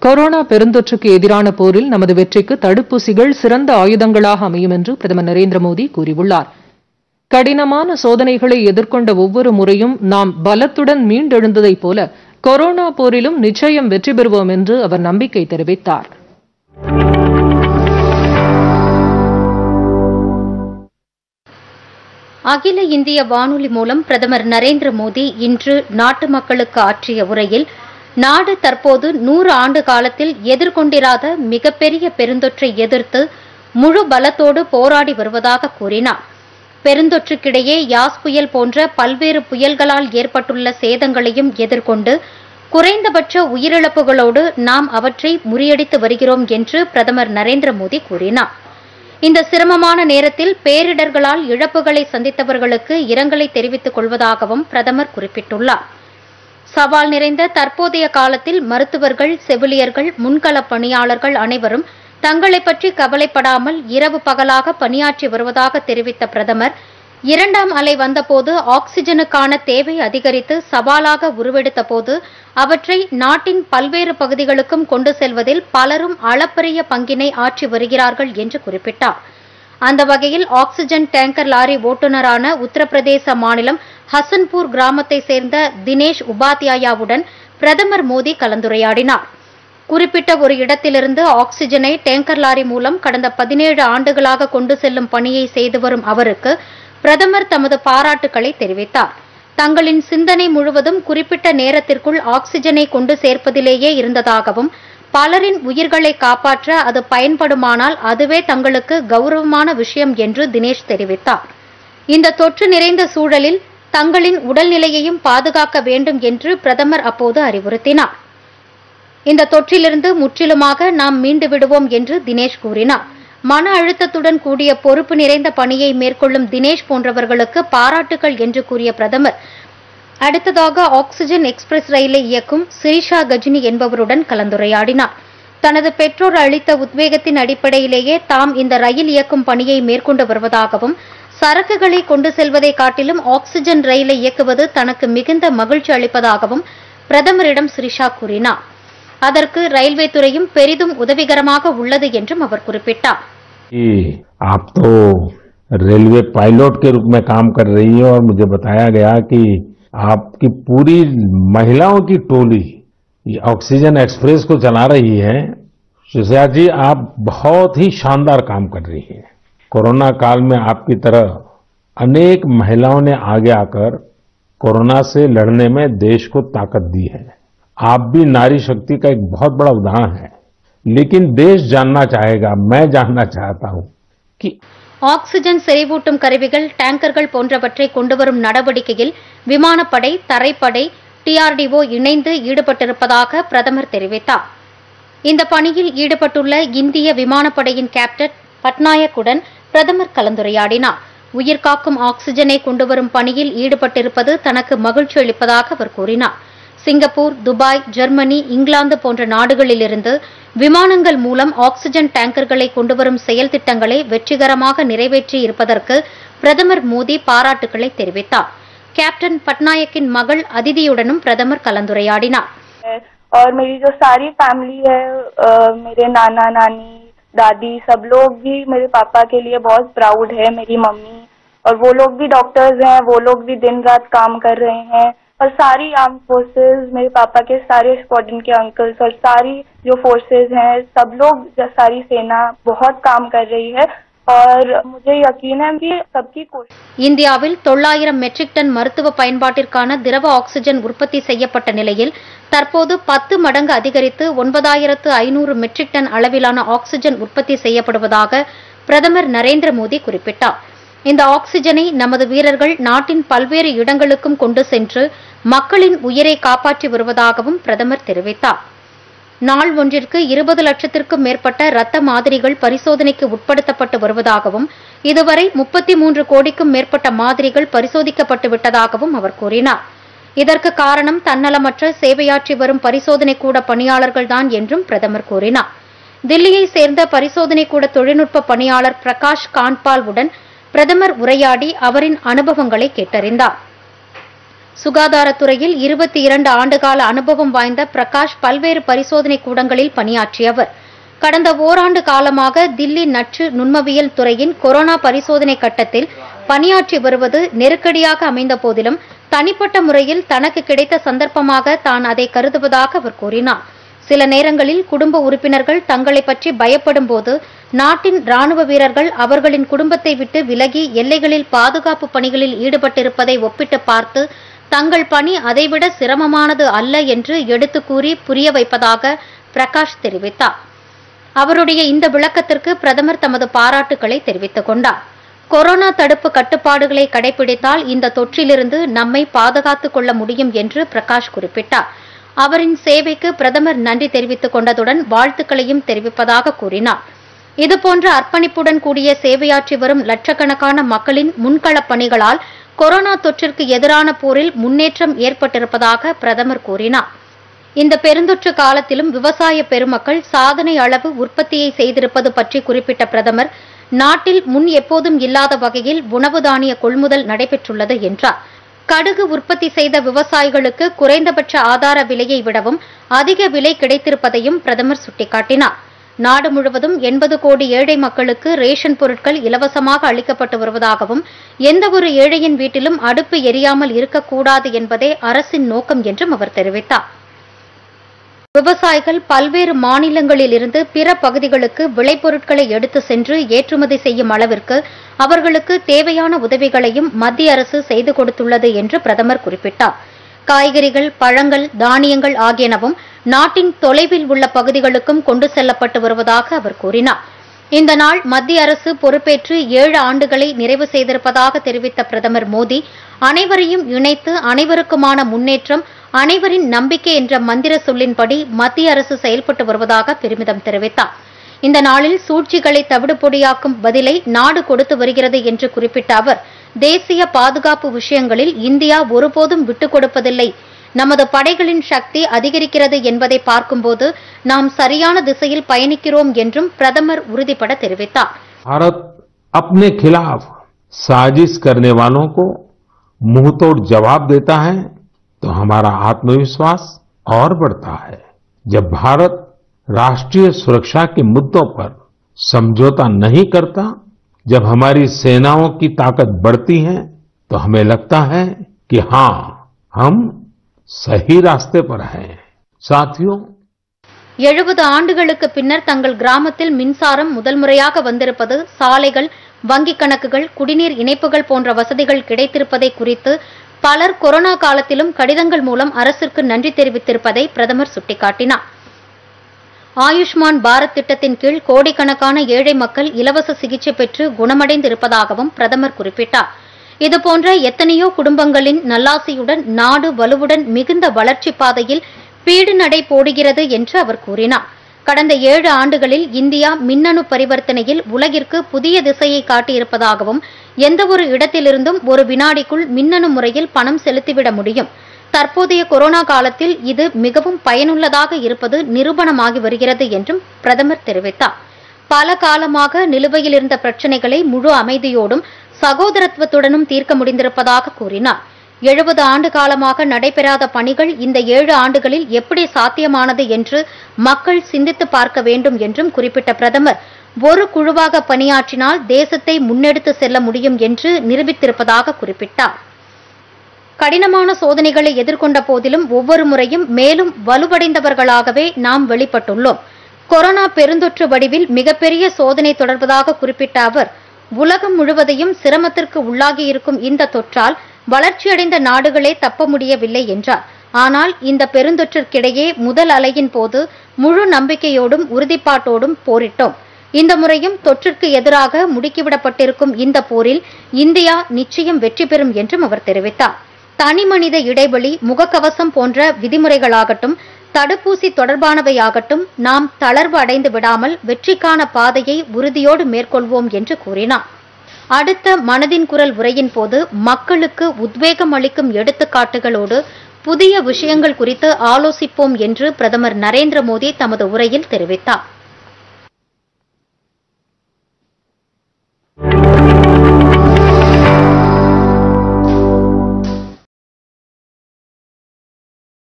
corona பெருந்தொற்றுக்கு எதிரான போரில் நமது வெற்றிக்கு தடுப்பூசிகள் சிறந்த ஆயுதங்களாக அமையும் என்று பிரதமர் நரேந்திர மோடி கூறியுள்ளார் கடினமான சோதனைகளை எதிர்கொண்ட ஒவ்வொரு முறையும் நாம் பலத்துடன் மீண்டெழுந்ததைப் போல கொரோனா போரிலும் நிச்சயம் வெற்றி பெறுவோம் என்று அவர் நம்பிக்கை தெரிவித்தார் அகில இந்திய வானொலி மூலம் பிரதமர் நரேந்திர மோடி இன்று நாட்டு மக்களுக்கு ஆற்றிய உரையில் நாடு தற்போது நூறு ஆண்டு காலத்தில் எதிர்கொண்டிராத மிகப்பெரிய பெருந்தொற்றை எதிர்த்து முழு பலத்தோடு போராடி வருவதாக கூறினார் பெருந்தொற்றுக்கிடையே யாஸ் புயல் போன்ற பல்வேறு புயல்களால் ஏற்பட்டுள்ள சேதங்களையும் எதிர்கொண்டு குறைந்தபட்ச உயிரிழப்புகளோடு நாம் அவற்றை முறியடித்து வருகிறோம் என்று பிரதமர் நரேந்திர மோடி கூறினார் இந்த சிரமமான நேரத்தில் பேரிடர்களால் இழப்புகளை சந்தித்தவர்களுக்கு இரங்கலை தெரிவித்துக் கொள்வதாகவும் பிரதமர் குறிப்பிட்டுள்ளார் சவால் நிறைந்த தற்போதைய காலத்தில் மருத்துவர்கள் செவிலியர்கள் முன்களப் பணியாளர்கள் அனைவரும் தங்களை பற்றி கவலைப்படாமல் இரவு பகலாக பணியாற்றி வருவதாக தெரிவித்த பிரதமர் இரண்டாம் அலை வந்தபோது ஆக்ஸிஜனுக்கான தேவை அதிகரித்து சவாலாக உருவெடுத்த போது அவற்றை நாட்டின் பல்வேறு பகுதிகளுக்கும் கொண்டு செல்வதில் பலரும் அளப்பரிய பங்கினை ஆற்றி வருகிறார்கள் என்று குறிப்பிட்டார் அந்த வகையில் ஆக்ஸிஜன் டேங்கர் லாரி ஓட்டுநரான உத்தரப்பிரதேச மாநிலம் ஹசன்பூர் கிராமத்தை சேர்ந்த தினேஷ் உபாத்யாயாவுடன் பிரதமர் மோடி கலந்துரையாடினார் குறிப்பிட்ட ஒரு இடத்திலிருந்து ஆக்ஸிஜனை டேங்கர் லாரி மூலம் கடந்த பதினேழு ஆண்டுகளாக கொண்டு செல்லும் பணியை செய்து வரும் அவருக்கு பிரதமர் தமது பாராட்டுக்களை தெரிவித்தார் தங்களின் சிந்தனை முழுவதும் குறிப்பிட்ட நேரத்திற்குள் ஆக்ஸிஜனை கொண்டு சேர்ப்பதிலேயே இருந்ததாகவும் பலரின் உயிர்களை காப்பாற்ற அது பயன்படுமானால் அதுவே தங்களுக்கு கௌரவமான விஷயம் என்று தினேஷ் தெரிவித்தார் இந்த தொற்று நிறைந்த சூழலில் தங்களின் உடல்நிலையையும் பாதுகாக்க வேண்டும் என்று பிரதமர் அப்போது அறிவுறுத்தினார் இந்த தொற்றிலிருந்து முற்றிலுமாக நாம் மீண்டு விடுவோம் என்று தினேஷ் கூறினார் மன அழுத்தத்துடன் கூடிய பொறுப்பு நிறைந்த பணியை மேற்கொள்ளும் தினேஷ் போன்றவர்களுக்கு பாராட்டுகள் என்று கூறிய பிரதமர் அடுத்ததாக ஆக்ஸிஜன் எக்ஸ்பிரஸ் ரயிலை இயக்கும் சிரிஷா கஜினி என்பவருடன் கலந்துரையாடினார் தனது பெற்றோர் அளித்த உத்வேகத்தின் அடிப்படையிலேயே தாம் இந்த ரயில் இயக்கும் பணியை மேற்கொண்டு வருவதாகவும் சரக்குகளை கொண்டு செல்வதை காட்டிலும் ஆக்ஸிஜன் ரயிலை இயக்குவது தனக்கு மிகுந்த மகிழ்ச்சி அளிப்பதாகவும் பிரதமரிடம் சிரிஷா கூறினார் அதற்கு ரயில்வே துறையும் பெரிதும் உதவிகரமாக உள்ளது என்றும் அவர் குறிப்பிட்டார் कि आप तो रेलवे पायलट के रूप में काम कर रही हैं और मुझे बताया गया कि आपकी पूरी महिलाओं की टोली ये ऑक्सीजन एक्सप्रेस को चला रही है सुशा जी आप बहुत ही शानदार काम कर रही हैं कोरोना काल में आपकी तरह अनेक महिलाओं ने आगे आकर कोरोना से लड़ने में देश को ताकत दी है आप भी नारी शक्ति का एक बहुत बड़ा उदाहरण है लेकिन देश जानना चाहेगा मैं जानना चाहता हूं कि ஆக்ஸிஜன் செறிவூட்டும் கருவிகள் டேங்கர்கள் போன்றவற்றை கொண்டுவரும் நடவடிக்கையில் விமானப்படை தரைப்படை டிஆர்டிஓ இணைந்து ஈடுபட்டிருப்பதாக பிரதமர் தெரிவித்தார் இந்த பணியில் ஈடுபட்டுள்ள இந்திய விமானப்படையின் கேப்டன் பட்நாயக்குடன் பிரதமர் கலந்துரையாடினார் உயிர்காக்கும் ஆக்ஸிஜனை கொண்டுவரும் பணியில் ஈடுபட்டிருப்பது தனக்கு மகிழ்ச்சி அளிப்பதாக அவர் கூறினார் சிங்கப்பூர் துபாய் ஜெர்மனி இங்கிலாந்து போன்ற நாடுகளிலிருந்து விமானங்கள் மூலம் ஆக்ஸிஜன் டேங்கர்களை கொண்டுவரும் செயல் திட்டங்களை வெற்றிகரமாக நிறைவேற்றி இருப்பதற்கு பிரதமர் மோடி பாராட்டுக்களை தெரிவித்தார் கேப்டன் பட்நாயக்கின் மகள் அதிதியுடனும் பிரதமர் கலந்துரையாடினார் और मेरी जो सारी फैमिली है अ, मेरे नाना नानी दादी सब लोग भी मेरे पापा के लिए बहुत प्राउड है मेरी मम्मी और वो लोग भी डॉक्टर्स हैं वो लोग भी दिन रात काम कर रहे हैं और सारी आर्म फोर्सेस मेरे पापा के सारे स्क्वाड्रन के अंकल्स और सारी जो फोर्सेस हैं सब लोग जो सारी सेना बहुत काम कर रही है और मुझे यकीन है कि सबकी कोशिश இந்தியாவில் தொள்ளாயிரம் மெட்ரிக் டன் மருத்துவ பயன்பாட்டிற்கான திரவ ஆக்ஸிஜன் உற்பத்தி செய்யப்பட்ட நிலையில் தற்போது பத்து மடங்கு அதிகரித்து ஒன்பதாயிரத்து ஐநூறு மெட்ரிக் டன் அளவிலான ஆக்ஸிஜன் உற்பத்தி செய்யப்படுவதாக பிரதமர் நரேந்திர மோடி குறிப்பிட்டார் இந்த ஆக்ஸிஜனை நமது வீரர்கள் நாட்டின் பல்வேறு இடங்களுக்கும் கொண்டு சென்று மக்களின் உயிரை காப்பாற்றி வருவதாகவும் பிரதமர் தெரிவித்தார் நாள் ஒன்றிற்கு இருபது லட்சத்திற்கும் மேற்பட்ட இரத்த மாதிரிகள் பரிசோதனைக்கு உட்படுத்தப்பட்டு வருவதாகவும் இதுவரை முப்பத்தி மூன்று கோடிக்கும் மேற்பட்ட மாதிரிகள் பரிசோதிக்கப்பட்டு விட்டதாகவும் அவர் கூறினார் இதற்கு காரணம் தன்னலமற்ற சேவையாற்றி வரும் பரிசோதனை கூட பணியாளர்கள்தான் என்றும் பிரதமர் கூறினார் தில்லியை சேர்ந்த பரிசோதனை கூட தொழில்நுட்ப பணியாளர் பிரகாஷ் கான்பால் உடன் பிரதமர் உரையாடி அவரின் அனுபவங்களை கேட்டறிந்தார் சுகாதாரத்துறையில் இருபத்தி இரண்டு ஆண்டுகால அனுபவம் வாய்ந்த பிரகாஷ் பல்வேறு பரிசோதனை கூடங்களில் பணியாற்றியவர் கடந்த ஓராண்டு காலமாக தில்லி நச்சு நுண்மவியல் துறையின் கொரோனா பரிசோதனை கட்டத்தில் பணியாற்றி வருவது நெருக்கடியாக அமைந்த போதிலும் தனிப்பட்ட முறையில் தனக்கு கிடைத்த சந்தர்ப்பமாக தான் அதை கருதுவதாக அவர் கூறினார் சில நேரங்களில் குடும்ப உறுப்பினர்கள் தங்களை பற்றி பயப்படும் போது நாட்டின் ராணுவ வீரர்கள் அவர்களின் குடும்பத்தை விட்டு விலகி எல்லைகளில் பாதுகாப்பு பணிகளில் ஈடுபட்டிருப்பதை ஒப்பிட்டு பார்த்து தங்கள் பணி அதைவிட சிரமமானது அல்ல என்று எடுத்து கூறி புரிய வைப்பதாக பிரகாஷ் தெரிவித்தார் அவருடைய இந்த விளக்கத்திற்கு பிரதமர் தமது பாராட்டுக்களை தெரிவித்துக் கொண்டார் கொரோனா தடுப்பு கட்டுப்பாடுகளை கடைபிடித்தால் இந்த தொற்றிலிருந்து நம்மை பாதுகாத்துக் கொள்ள முடியும் என்று பிரகாஷ் குறிப்பிட்டார் அவரின் சேவைக்கு பிரதமர் நன்றி தெரிவித்துக் கொண்டதுடன் வாழ்த்துக்களையும் தெரிவிப்பதாக கூறினார் இதுபோன்ற அர்ப்பணிப்புடன் கூடிய சேவையாற்றி வரும் லட்சக்கணக்கான மக்களின் முன்களப் பணிகளால் கொரோனா தொற்றிற்கு எதிரான போரில் முன்னேற்றம் ஏற்பட்டிருப்பதாக பிரதமர் கூறினார் இந்த பெருந்தொற்று காலத்திலும் விவசாய பெருமக்கள் சாதனை அளவு உற்பத்தியை செய்திருப்பது பற்றி குறிப்பிட்ட பிரதமர் நாட்டில் முன் எப்போதும் இல்லாத வகையில் உணவு தானிய கொள்முதல் நடைபெற்றுள்ளது என்றார் கடுகு உற்பத்தி செய்த விவசாயிகளுக்கு குறைந்தபட்ச ஆதார விலையை விடவும் அதிக விலை கிடைத்திருப்பதையும் பிரதமர் சுட்டிக்காட்டினார் நாடு முழுவதும் எண்பது கோடி ஏழை மக்களுக்கு ரேஷன் பொருட்கள் இலவசமாக அளிக்கப்பட்டு வருவதாகவும் எந்தவொரு ஏழையின் வீட்டிலும் அடுப்பு எரியாமல் இருக்கக்கூடாது என்பதே அரசின் நோக்கம் என்றும் அவர் தெரிவித்தார் விவசாயிகள் பல்வேறு மாநிலங்களில் இருந்து பிற பகுதிகளுக்கு விளைபொருட்களை எடுத்து சென்று ஏற்றுமதி செய்யும் அளவிற்கு அவர்களுக்கு தேவையான உதவிகளையும் மத்திய அரசு செய்து கொடுத்துள்ளது என்று பிரதமர் குறிப்பிட்டார் காய்கறிகள் பழங்கள் தானியங்கள் ஆகியனவும் நாட்டின் தொலைவில் உள்ள பகுதிகளுக்கும் கொண்டு செல்லப்பட்டு வருவதாக அவர் கூறினார் இந்த நாள் மத்திய அரசு பொறுப்பேற்று ஏழு ஆண்டுகளை நிறைவு செய்திருப்பதாக தெரிவித்த பிரதமர் மோடி அனைவரையும் இணைத்து அனைவருக்குமான முன்னேற்றம் அனைவரின் நம்பிக்கை என்ற மந்திர சொல்லின்படி மத்திய அரசு செயல்பட்டு வருவதாக பெருமிதம் தெரிவித்தார் இந்த நாளில் சூழ்ச்சிகளை தவிடுபொடியாக்கும் பதிலை நாடு கொடுத்து வருகிறது என்று குறிப்பிட்ட அவர் தேசிய பாதுகாப்பு விஷயங்களில் இந்தியா ஒருபோதும் விட்டுக் கொடுப்பதில்லை நமது படைகளின் சக்தி அதிகரிக்கிறது என்பதை பார்க்கும்போது நாம் சரியான திசையில் பயணிக்கிறோம் என்றும் பிரதமர் உறுதிபட தெரிவித்தார் भारत अपने खिलाफ साजिश करने वालों को मुंहतोड़ जवाब देता है तो हमारा आत्मविश्वास और बढ़ता है जब भारत राष्ट्रीय सुरक्षा के मुद्दों पर समझौता नहीं करता जब हमारी सेनाओं की ताकत बढ़ती है तो हमें लगता है कि हाँ हम सही रास्ते पर हैं साथियों எழுபது ஆண்டுகளுக்கு பின்னர் தங்கள் கிராமத்தில் மின்சாரம் முதல் முறையாக வந்திருப்பது சாலைகள் வங்கிக் கணக்குகள் குடிநீர் இணைப்புகள் போன்ற வசதிகள் கிடைத்திருப்பதை குறித்து பலர் கொரோனா காலத்திலும் கடிதங்கள் மூலம் அரசிற்கு நன்றி தெரிவித்திருப்பதை பிரதமர் சுட்டிக்காட்டினார் ஆயுஷ்மான் பாரத் திட்டத்தின் கீழ் கோடிக்கணக்கான ஏழை மக்கள் இலவச சிகிச்சை பெற்று குணமடைந்திருப்பதாகவும் பிரதமர் குறிப்பிட்டார் இதுபோன்ற எத்தனையோ குடும்பங்களின் நல்லாசியுடன் நாடு வலுவுடன் மிகுந்த வளர்ச்சி பாதையில் பீடு நடை போடுகிறது என்று அவர் கூறினார் கடந்த ஏழு ஆண்டுகளில் இந்தியா மின்னணு பரிவர்த்தனையில் உலகிற்கு புதிய திசையை காட்டியிருப்பதாகவும் எந்தவொரு இடத்திலிருந்தும் ஒரு வினாடிக்குள் மின்னணு முறையில் பணம் செலுத்திவிட முடியும் தற்போதைய கொரோனா காலத்தில் இது மிகவும் பயனுள்ளதாக இருப்பது நிரூபணமாகி வருகிறது என்றும் பிரதமர் தெரிவித்தார் பல காலமாக நிலுவையில் இருந்த பிரச்சினைகளை முழு அமைதியோடும் சகோதரத்துவத்துடனும் தீர்க்க முடிந்திருப்பதாக கூறினார் எழுபது ஆண்டு காலமாக நடைபெறாத பணிகள் இந்த ஏழு ஆண்டுகளில் எப்படி சாத்தியமானது என்று மக்கள் சிந்தித்து பார்க்க வேண்டும் என்றும் குறிப்பிட்ட பிரதமர் ஒரு குழுவாக பணியாற்றினால் தேசத்தை முன்னெடுத்து செல்ல முடியும் என்று நிரூபித்திருப்பதாக குறிப்பிட்டார் கடினமான சோதனைகளை எதிர்கொண்ட போதிலும் ஒவ்வொரு முறையும் மேலும் வலுவடைந்தவர்களாகவே நாம் வெளிப்பட்டுள்ளோம் கொரோனா பெருந்தொற்று வடிவில் மிகப்பெரிய சோதனை தொடர்வதாக குறிப்பிட்ட அவர் உலகம் முழுவதையும் சிரமத்திற்கு உள்ளாகியிருக்கும் இந்த தொற்றால் வளர்ச்சியடைந்த நாடுகளே தப்ப முடியவில்லை என்றார் ஆனால் இந்த பெருந்தொற்றிற்கிடையே முதல் அலையின் போது முழு நம்பிக்கையோடும் உறுதிப்பாட்டோடும் போரிட்டோம் இந்த முறையும் தொற்றிற்கு எதிராக முடுக்கிவிடப்பட்டிருக்கும் இந்த போரில் இந்தியா நிச்சயம் வெற்றி பெறும் என்றும் அவர் தெரிவித்தார் தனிமனித இடைவெளி முகக்கவசம் போன்ற விதிமுறைகளாகட்டும் தடுப்பூசி தொடர்பானவையாகட்டும் நாம் தளர்வு அடைந்து விடாமல் வெற்றிக்கான பாதையை உறுதியோடு மேற்கொள்வோம் என்று கூறினார் அடுத்த மனதின் குரல் உரையின் போது மக்களுக்கு உத்வேகம் அளிக்கும் எடுத்துக்காட்டுகளோடு புதிய விஷயங்கள் குறித்து ஆலோசிப்போம் என்று பிரதமர் நரேந்திர மோடி தமது உரையில் தெரிவித்தார்